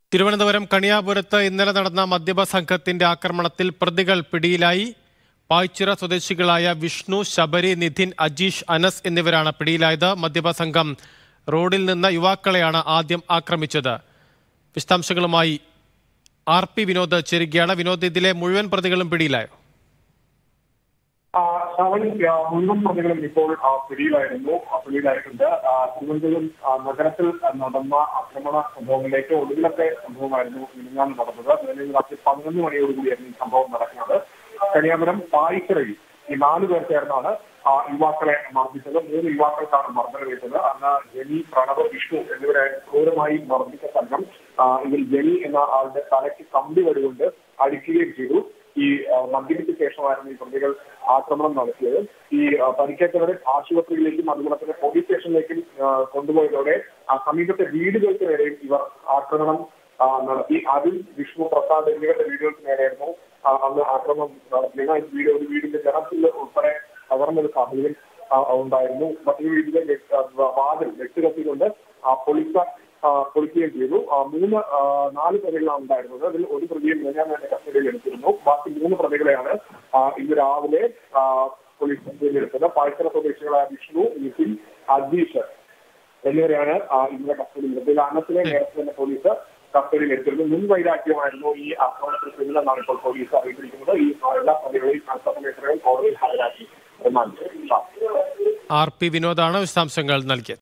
തിരുവനന്തപുരം കണിയാപുരത്ത് ഇന്നലെ നടന്ന മദ്യപ സംഘത്തിന്റെ ആക്രമണത്തിൽ പ്രതികൾ പിടിയിലായി പായ്ച്ചിറ സ്വദേശികളായ വിഷ്ണു ശബരി നിധിൻ അജീഷ് അനസ് എന്നിവരാണ് പിടിയിലായത് മദ്യപ സംഘം റോഡിൽ നിന്ന് യുവാക്കളെയാണ് ആദ്യം ആക്രമിച്ചത് വിശദാംശങ്ങളുമായി ആർ പി വിനോദ് ചേരുകയാണ് വിനോദ് ഇതിലെ മുഴുവൻ പ്രതികളും പിടിയിലായോ ആ, ശ്രാവൺ ആ, മുഴുവൻ പ്രതികളും ഇപ്പോൾ ആ, പിടിയിലായിരുന്നു ആ, പിടിയിലായിട്ടുണ്ട് ആ, തിരുവനന്തപുരം ആ, നഗരത്തിൽ നടന്ന ആക്രമണ സംഭവങ്ങളിലേക്ക് ഒടുവിലത്തെ സംഭവമായിരുന്നു മിനിഞ്ഞാന്ന് നടന്നത് നിലവിൽ രാത്രി പതിനൊന്ന് മണിയോടുകൂടിയായിരുന്നു ഈ സംഭവം നടക്കുന്നത് കന്യാപുരം പായിക്കരയിൽ ഈ നാല് പേർ ചേർന്നാണ് ആ, യുവാക്കളെ മർദ്ദിച്ചത് മൂന്ന് യുവാക്കൾക്കാണ് മർദ്ദനമേറ്റത് അന്ന് ജനി പ്രണവ് വിഷ്ണു എന്നിവരെ ക്രൂരമായി മർദ്ദിച്ച സംഘം ആ, ഇതിൽ ജനി എന്ന ആളുടെ തലയ്ക്ക് കമ്പി വടികൊണ്ട് അടിക്കുകയും ചെയ്തു ഈ ആ, മദ്യപിച്ച ശേഷമായിരുന്നു ഈ പ്രതികൾ ആക്രമണം നടത്തിയത് ഈ ആ, പരിക്കേറ്റവരെ ആശുപത്രിയിലേക്കും അതുപോലെ തന്നെ പോലീസ് സ്റ്റേഷനിലേക്കും ആ, കൊണ്ടുപോയതോടെ ആ സമീപത്തെ വീടുകൾക്ക് നേരെയും ഇവർ ആക്രമണം ആ, നടത്തി അതിൽ വിഷ്ണു പ്രസാദ് എന്നിവരുടെ വീടുകൾക്ക് നേരെയായിരുന്നു ആ, അന്ന് ആക്രമണം നടത്തിയത് ഈ വീട് ഒരു വീടിന്റെ ജനത്തിൽ ഉൾപ്പെടെ തകർന്നൊരു സാഹചര്യം ആ, ഉണ്ടായിരുന്നു മറ്റൊരു വീടിന്റെ വെ- ആ, വാതിൽ വെട്ടുകത്തിക്കൊണ്ട് ആ പൊളിച്ച ആ, പൊളിക്കുകയും ചെയ്തു ആ, മൂന്ന് ആ, നാല് പ്രതികളാണ് ഉണ്ടായിരുന്നത് അതിൽ ഒരു പ്രതിയെ ഞാൻ തന്നെ കസ്റ്റഡിയിൽ എടുത്തിരുന്നു ബാക്കി മൂന്ന് പ്രതികളെയാണ് ആ, ഇന്ന് രാവിലെ ആ, പോലീസ് കസ്റ്റഡിയിലെടുത്തത് പാഴ്ക്കര സ്വദേശികളായ വിഷ്ണു നിതിൻ അജീഷ് എന്നിവരെയാണ് ആ, ഇന്നലെ കസ്റ്റഡിയിൽ എടുത്തത് അന്നത്തിലെ നേരത്തെ തന്നെ പോലീസ് കസ്റ്റഡിയിൽ എടുത്തിരുന്നു മുൻ വൈരാഗ്യമായിരുന്നു ഈ ആക്രമണത്തിന് പിന്നിലെന്നാണ് ഇപ്പോൾ പോലീസ് അറിയിച്ചിരിക്കുന്നത് ഈ എല്ലാ പ്രതികളെയും കസ്റ്റഡിയിൽ കോടതിയിൽ ഹാജരാക്കി റിമാൻഡ് ചെയ്തു ആർ പി വിനോദാണ് വിശദാംശങ്ങൾ നൽകിയത്